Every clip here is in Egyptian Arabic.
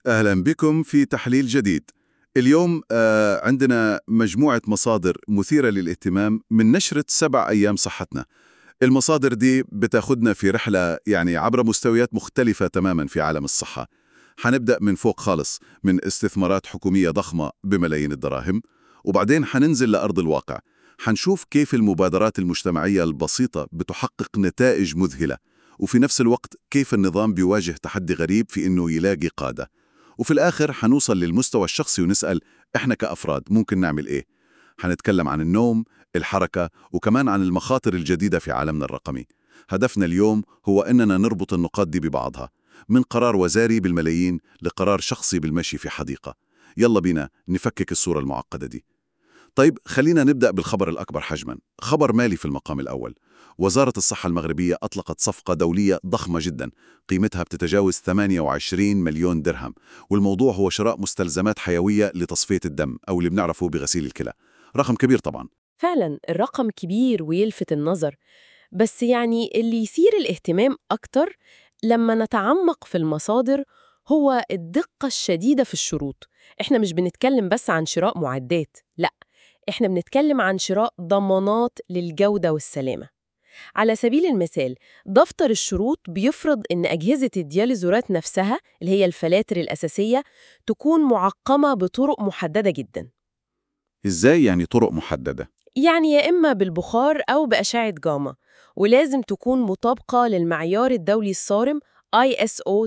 أهلا بكم في تحليل جديد. اليوم آه، عندنا مجموعة مصادر مثيرة للاهتمام من نشرة سبع أيام صحتنا. المصادر دي بتاخدنا في رحلة يعني عبر مستويات مختلفة تماما في عالم الصحة. حنبدأ من فوق خالص من استثمارات حكومية ضخمة بملايين الدراهم وبعدين حننزل لأرض الواقع. حنشوف كيف المبادرات المجتمعية البسيطة بتحقق نتائج مذهلة وفي نفس الوقت كيف النظام بيواجه تحدي غريب في إنه يلاقي قادة. وفي الآخر حنوصل للمستوى الشخصي ونسأل إحنا كأفراد ممكن نعمل إيه؟ حنتكلم عن النوم، الحركة وكمان عن المخاطر الجديدة في عالمنا الرقمي. هدفنا اليوم هو إننا نربط النقاط دي ببعضها من قرار وزاري بالملايين لقرار شخصي بالمشي في حديقة. يلا بينا نفكك الصورة المعقدة دي. طيب خلينا نبدأ بالخبر الأكبر حجماً خبر مالي في المقام الأول وزارة الصحة المغربية أطلقت صفقة دولية ضخمة جدا قيمتها بتتجاوز 28 مليون درهم والموضوع هو شراء مستلزمات حيوية لتصفية الدم أو اللي بنعرفه بغسيل الكلى رقم كبير طبعا فعلا الرقم كبير ويلفت النظر بس يعني اللي يثير الاهتمام أكتر لما نتعمق في المصادر هو الدقة الشديدة في الشروط احنا مش بنتكلم بس عن شراء معدات لا احنا بنتكلم عن شراء ضمانات للجودة والسلامة على سبيل المثال دفتر الشروط بيفرض إن أجهزة الدياليزورات نفسها اللي هي الفلاتر الأساسية تكون معقمة بطرق محددة جدا إزاي يعني طرق محددة؟ يعني يا إما بالبخار أو بأشعة جاما ولازم تكون مطابقة للمعيار الدولي الصارم ISO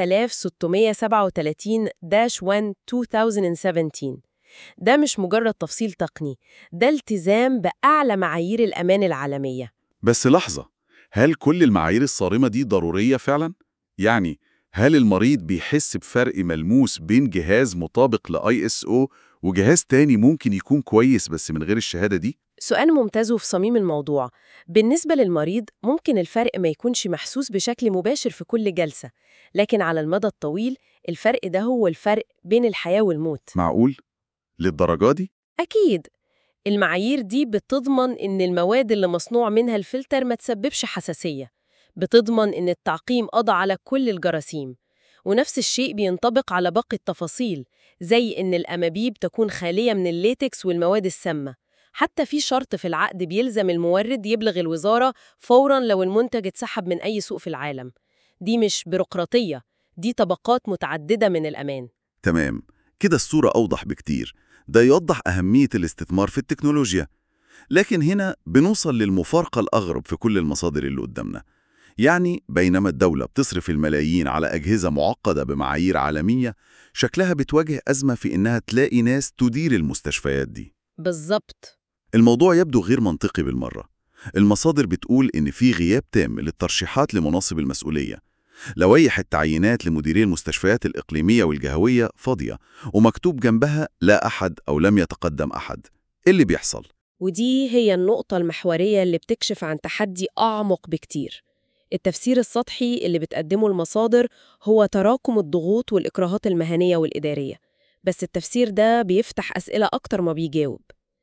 8637-1 ده مش مجرد تفصيل تقني ده التزام بأعلى معايير الأمان العالمية بس لحظة هل كل المعايير الصارمة دي ضرورية فعلا؟ يعني هل المريض بيحس بفرق ملموس بين جهاز مطابق ل ISO وجهاز تاني ممكن يكون كويس بس من غير الشهادة دي؟ سؤال ممتاز وفي صميم الموضوع بالنسبة للمريض ممكن الفرق ما يكونش محسوس بشكل مباشر في كل جلسة لكن على المدى الطويل الفرق ده هو الفرق بين الحياة والموت معقول؟ للدرجة دي؟ أكيد المعايير دي بتضمن إن المواد اللي مصنوع منها الفلتر ما تسببش حساسية بتضمن إن التعقيم قضى على كل الجراثيم ونفس الشيء بينطبق على باقي التفاصيل زي إن الأنابيب تكون خالية من الليتكس والمواد السامة حتى في شرط في العقد بيلزم المورد يبلغ الوزارة فوراً لو المنتج اتسحب من أي سوق في العالم دي مش بيروقراطية دي طبقات متعددة من الأمان تمام كده الصورة أوضح بكتير ده يوضح أهمية الاستثمار في التكنولوجيا لكن هنا بنوصل للمفارقة الأغرب في كل المصادر اللي قدامنا يعني بينما الدولة بتصرف الملايين على أجهزة معقدة بمعايير عالمية شكلها بتواجه أزمة في إنها تلاقي ناس تدير المستشفيات دي بالظبط الموضوع يبدو غير منطقي بالمرة المصادر بتقول إن في غياب تام للترشيحات لمناصب المسؤولية لوائح التعيينات لمديري المستشفيات الإقليمية والجهوية فاضية ومكتوب جنبها لا أحد أو لم يتقدم أحد إيه اللي بيحصل؟ ودي هي النقطة المحورية اللي بتكشف عن تحدي أعمق بكتير التفسير السطحي اللي بتقدمه المصادر هو تراكم الضغوط والإكراهات المهنية والإدارية بس التفسير ده بيفتح أسئلة أكتر ما بيجاوب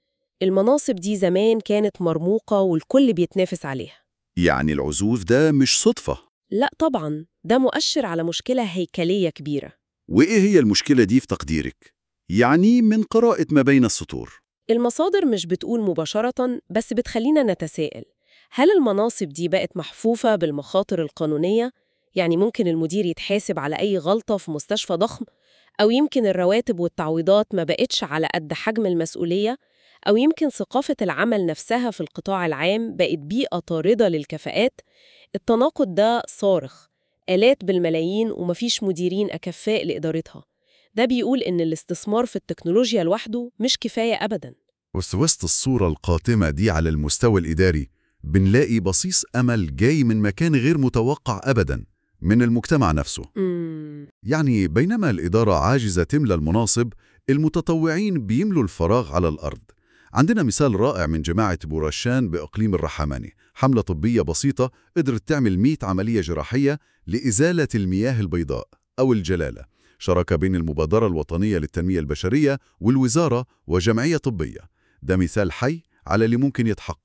المناصب دي زمان كانت مرموقة والكل بيتنافس عليها يعني العزوف ده مش صدفة لا طبعا ده مؤشر على مشكلة هيكلية كبيرة وإيه هي المشكلة دي في تقديرك؟ يعني من قراءة ما بين السطور المصادر مش بتقول مباشرة بس بتخلينا نتساءل هل المناصب دي بقت محفوفة بالمخاطر القانونية؟ يعني ممكن المدير يتحاسب على أي غلطة في مستشفى ضخم؟ أو يمكن الرواتب والتعويضات ما بقتش على قد حجم المسؤولية؟ أو يمكن ثقافة العمل نفسها في القطاع العام بقت بيئة طاردة للكفاءات؟ التناقض ده صارخ آلات بالملايين ومفيش مديرين أكفاء لإدارتها ده بيقول إن الاستثمار في التكنولوجيا لوحده مش كفاية أبداً بس وسط الصورة القاتمة دي على المستوى الإداري بنلاقي بصيص أمل جاي من مكان غير متوقع أبداً من المجتمع نفسه مم. يعني بينما الإدارة عاجزة تملى المناصب المتطوعين بيملوا الفراغ على الأرض عندنا مثال رائع من جماعة بورشان بإقليم الرحماني حملة طبية بسيطة قدرت تعمل 100 عملية جراحية لإزالة المياه البيضاء أو الجلالة شراكة بين المبادرة الوطنية للتنمية البشرية والوزارة وجمعية طبية ده مثال حي على اللي ممكن يتحقق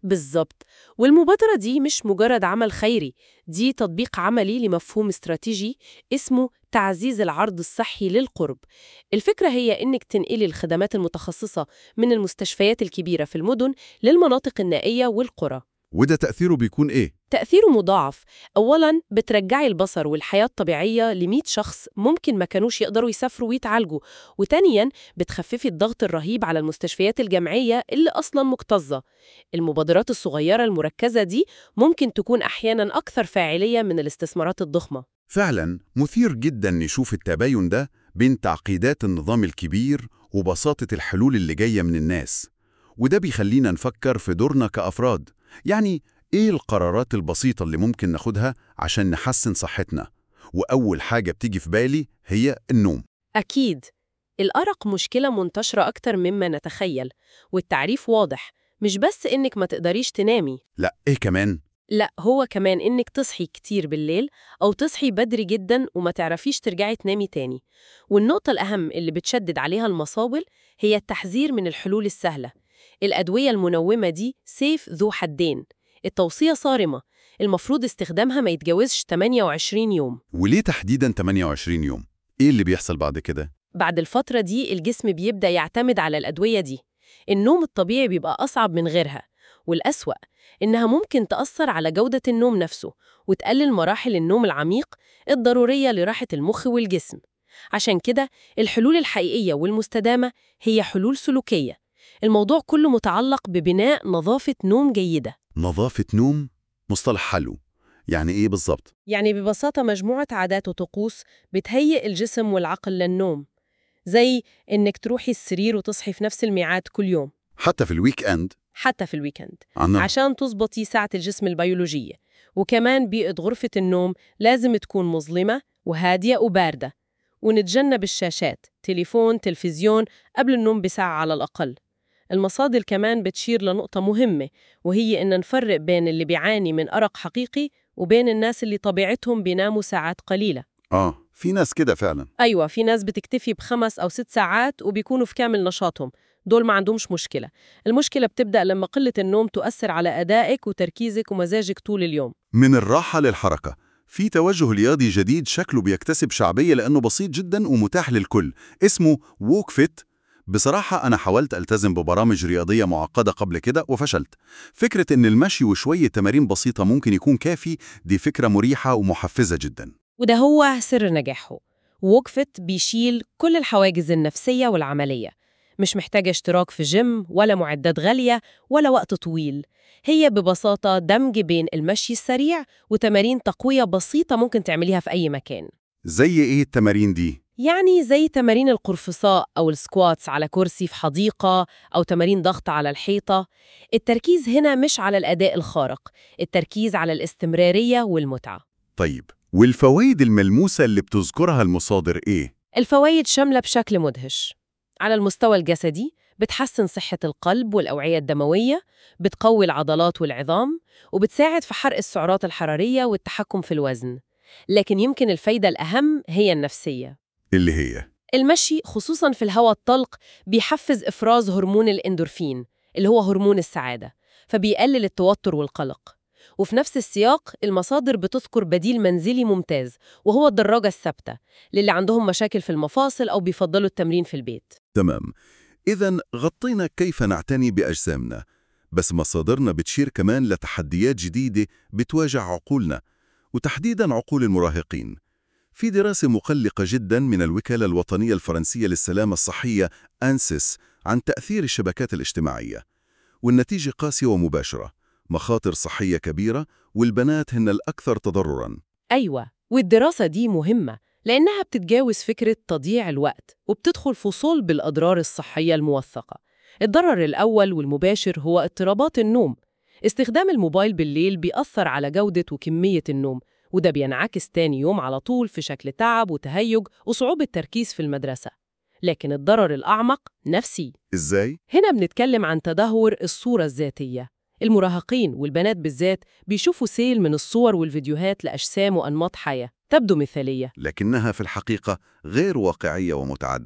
بالظبط والمبادرة دي مش مجرد عمل خيري دي تطبيق عملي لمفهوم استراتيجي اسمه تعزيز العرض الصحي للقرب الفكرة هي إنك تنقلي الخدمات المتخصصة من المستشفيات الكبيرة في المدن للمناطق النائية والقرى وده تأثيره بيكون إيه؟ تأثيره مضاعف أولاً بترجعي البصر والحياة الطبيعية ل شخص ممكن ما كانوش يقدروا يسافروا ويتعالجوا وتانياً بتخففي الضغط الرهيب على المستشفيات الجامعية اللي أصلاً مكتظة المبادرات الصغيرة المركزة دي ممكن تكون أحياناً أكثر فاعلية من الاستثمارات الضخمة فعلا مثير جدا نشوف التباين ده بين تعقيدات النظام الكبير وبساطة الحلول اللي جاية من الناس وده بيخلينا نفكر في دورنا كأفراد يعني إيه القرارات البسيطة اللي ممكن ناخدها عشان نحسن صحتنا؟ وأول حاجة بتيجي في بالي هي النوم أكيد الأرق مشكلة منتشرة أكتر مما نتخيل والتعريف واضح مش بس إنك ما تقدريش تنامي لا إيه كمان؟ لا هو كمان إنك تصحي كتير بالليل أو تصحي بدري جدا وما تعرفيش ترجعي تنامي تاني والنقطة الأهم اللي بتشدد عليها المصاول هي التحذير من الحلول السهلة الأدوية المنومة دي سيف ذو حدين التوصية صارمة المفروض استخدامها ما يتجاوزش 28 يوم وليه تحديدا 28 يوم؟ إيه اللي بيحصل بعد كده؟ بعد الفترة دي الجسم بيبدأ يعتمد على الأدوية دي النوم الطبيعي بيبقى أصعب من غيرها والأسوأ إنها ممكن تأثر على جودة النوم نفسه وتقلل مراحل النوم العميق الضرورية لراحة المخ والجسم عشان كده الحلول الحقيقية والمستدامة هي حلول سلوكية الموضوع كله متعلق ببناء نظافة نوم جيدة نظافة نوم؟ مصطلح حلو يعني إيه بالظبط؟ يعني ببساطة مجموعة عادات وطقوس بتهيئ الجسم والعقل للنوم زي إنك تروحي السرير وتصحي في نفس الميعاد كل يوم حتى في الويك أند حتى في الويكند عنا عشان تظبطي ساعة الجسم البيولوجية وكمان بيئة غرفة النوم لازم تكون مظلمة وهادية وباردة ونتجنب الشاشات تليفون تلفزيون قبل النوم بساعة على الأقل المصادر كمان بتشير لنقطة مهمة وهي إن نفرق بين اللي بيعاني من أرق حقيقي وبين الناس اللي طبيعتهم بيناموا ساعات قليلة آه في ناس كده فعلا أيوة في ناس بتكتفي بخمس أو ست ساعات وبيكونوا في كامل نشاطهم دول ما عندهمش مشكلة المشكلة بتبدأ لما قلة النوم تؤثر على أدائك وتركيزك ومزاجك طول اليوم من الراحة للحركة في توجه رياضي جديد شكله بيكتسب شعبية لأنه بسيط جدا ومتاح للكل اسمه ووك فيت بصراحة أنا حاولت ألتزم ببرامج رياضية معقدة قبل كده وفشلت فكرة إن المشي وشوية تمارين بسيطة ممكن يكون كافي دي فكرة مريحة ومحفزة جدا وده هو سر نجاحه ووقفت بيشيل كل الحواجز النفسية والعملية مش محتاجة اشتراك في جيم ولا معدات غالية ولا وقت طويل هي ببساطة دمج بين المشي السريع وتمارين تقوية بسيطة ممكن تعمليها في أي مكان زي إيه التمارين دي؟ يعني زي تمارين القرفصاء أو السكواتس على كرسي في حديقة أو تمارين ضغط على الحيطة التركيز هنا مش على الأداء الخارق التركيز على الاستمرارية والمتعة طيب والفوائد الملموسة اللي بتذكرها المصادر إيه؟ الفوائد شاملة بشكل مدهش على المستوى الجسدي بتحسن صحة القلب والأوعية الدموية بتقوي العضلات والعظام وبتساعد في حرق السعرات الحرارية والتحكم في الوزن لكن يمكن الفايدة الأهم هي النفسية اللي هي المشي خصوصا في الهواء الطلق بيحفز إفراز هرمون الإندورفين اللي هو هرمون السعادة فبيقلل التوتر والقلق وفي نفس السياق المصادر بتذكر بديل منزلي ممتاز وهو الدراجة الثابتة للي عندهم مشاكل في المفاصل أو بيفضلوا التمرين في البيت تمام إذا غطينا كيف نعتني بأجسامنا بس مصادرنا بتشير كمان لتحديات جديدة بتواجه عقولنا وتحديدا عقول المراهقين في دراسة مقلقة جدا من الوكالة الوطنية الفرنسية للسلامة الصحية أنسس عن تأثير الشبكات الاجتماعية والنتيجة قاسية ومباشرة مخاطر صحية كبيرة والبنات هن الأكثر تضرراً أيوة والدراسة دي مهمة لأنها بتتجاوز فكرة تضييع الوقت وبتدخل في صلب الأضرار الصحية الموثقة الضرر الأول والمباشر هو اضطرابات النوم استخدام الموبايل بالليل بيأثر على جودة وكمية النوم وده بينعكس تاني يوم على طول في شكل تعب وتهيج وصعوبة تركيز في المدرسة لكن الضرر الأعمق نفسي إزاي؟ هنا بنتكلم عن تدهور الصورة الذاتية المراهقين والبنات بالذات بيشوفوا سيل من الصور والفيديوهات لأجسام وأنماط حياة تبدو مثالية لكنها في الحقيقة غير واقعية ومتعدلة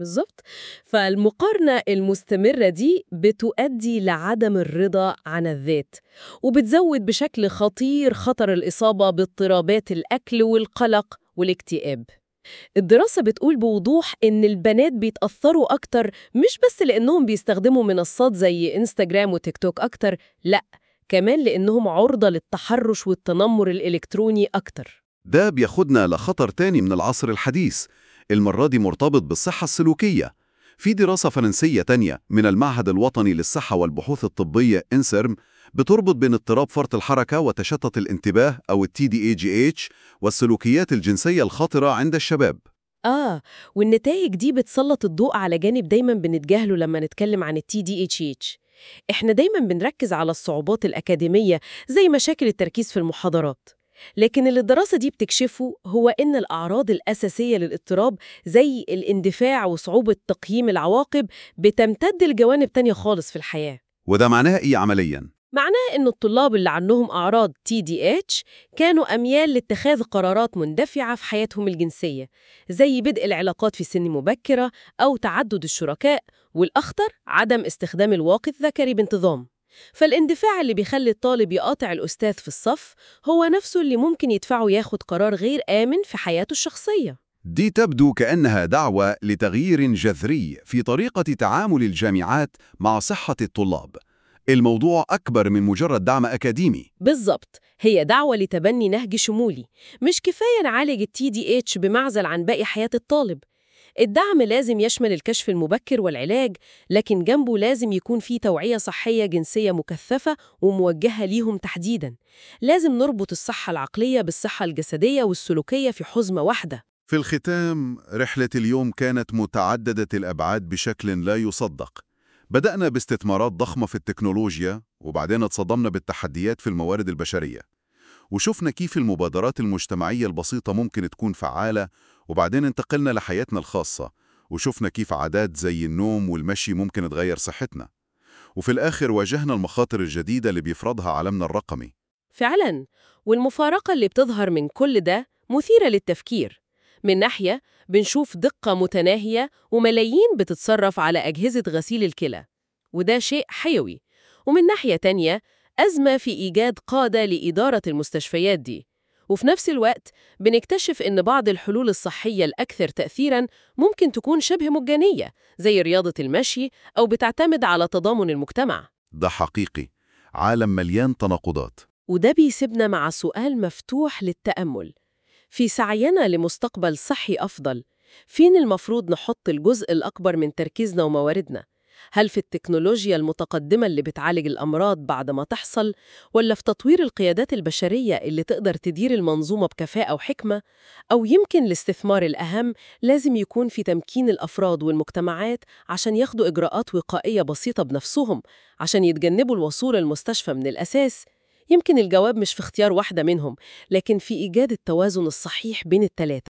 بالظبط فالمقارنة المستمرة دي بتؤدي لعدم الرضا عن الذات وبتزود بشكل خطير خطر الإصابة باضطرابات الأكل والقلق والاكتئاب الدراسة بتقول بوضوح إن البنات بيتأثروا أكتر مش بس لأنهم بيستخدموا منصات زي إنستجرام وتيك توك أكتر لأ كمان لأنهم عرضة للتحرش والتنمر الإلكتروني أكتر ده بياخدنا لخطر تاني من العصر الحديث المرة دي مرتبط بالصحة السلوكية في دراسة فرنسية تانية من المعهد الوطني للصحة والبحوث الطبية إنسرم بتربط بين اضطراب فرط الحركة وتشتت الانتباه أو ال TDAGH والسلوكيات الجنسية الخطرة عند الشباب آه والنتائج دي بتسلط الضوء على جانب دايما بنتجاهله لما نتكلم عن ال TDAH إحنا دايما بنركز على الصعوبات الأكاديمية زي مشاكل التركيز في المحاضرات لكن اللي الدراسة دي بتكشفه هو إن الأعراض الأساسية للاضطراب زي الاندفاع وصعوبة تقييم العواقب بتمتد لجوانب تانية خالص في الحياة وده معناه إيه عملياً؟ معناه إن الطلاب اللي عندهم أعراض TDAH كانوا أميال لاتخاذ قرارات مندفعة في حياتهم الجنسية زي بدء العلاقات في سن مبكرة أو تعدد الشركاء والأخطر عدم استخدام الواقي الذكري بانتظام فالاندفاع اللي بيخلي الطالب يقاطع الأستاذ في الصف هو نفسه اللي ممكن يدفعه ياخد قرار غير آمن في حياته الشخصية دي تبدو كأنها دعوة لتغيير جذري في طريقة تعامل الجامعات مع صحة الطلاب الموضوع أكبر من مجرد دعم أكاديمي بالظبط هي دعوة لتبني نهج شمولي مش كفاية نعالج ال TDAH بمعزل عن باقي حياة الطالب الدعم لازم يشمل الكشف المبكر والعلاج لكن جنبه لازم يكون في توعية صحية جنسية مكثفة وموجهة ليهم تحديداً لازم نربط الصحة العقلية بالصحة الجسدية والسلوكية في حزمة واحدة في الختام رحلة اليوم كانت متعددة الأبعاد بشكل لا يصدق بدأنا باستثمارات ضخمة في التكنولوجيا وبعدين اتصدمنا بالتحديات في الموارد البشرية وشفنا كيف المبادرات المجتمعية البسيطة ممكن تكون فعالة وبعدين انتقلنا لحياتنا الخاصة وشفنا كيف عادات زي النوم والمشي ممكن تغير صحتنا وفي الآخر واجهنا المخاطر الجديدة اللي بيفرضها عالمنا الرقمي فعلاً والمفارقة اللي بتظهر من كل ده مثيرة للتفكير من ناحية بنشوف دقة متناهية وملايين بتتصرف على أجهزة غسيل الكلى وده شيء حيوي ومن ناحية تانية أزمة في إيجاد قادة لإدارة المستشفيات دي وفي نفس الوقت بنكتشف إن بعض الحلول الصحية الأكثر تأثيراً ممكن تكون شبه مجانية زي رياضة المشي أو بتعتمد على تضامن المجتمع ده حقيقي عالم مليان تناقضات وده بيسيبنا مع سؤال مفتوح للتأمل في سعينا لمستقبل صحي أفضل فين المفروض نحط الجزء الأكبر من تركيزنا ومواردنا؟ هل في التكنولوجيا المتقدمة اللي بتعالج الأمراض بعد ما تحصل ولا في تطوير القيادات البشرية اللي تقدر تدير المنظومة بكفاءة وحكمة أو يمكن الاستثمار الأهم لازم يكون في تمكين الأفراد والمجتمعات عشان ياخدوا إجراءات وقائية بسيطة بنفسهم عشان يتجنبوا الوصول المستشفى من الأساس يمكن الجواب مش في اختيار واحدة منهم لكن في إيجاد التوازن الصحيح بين التلاتة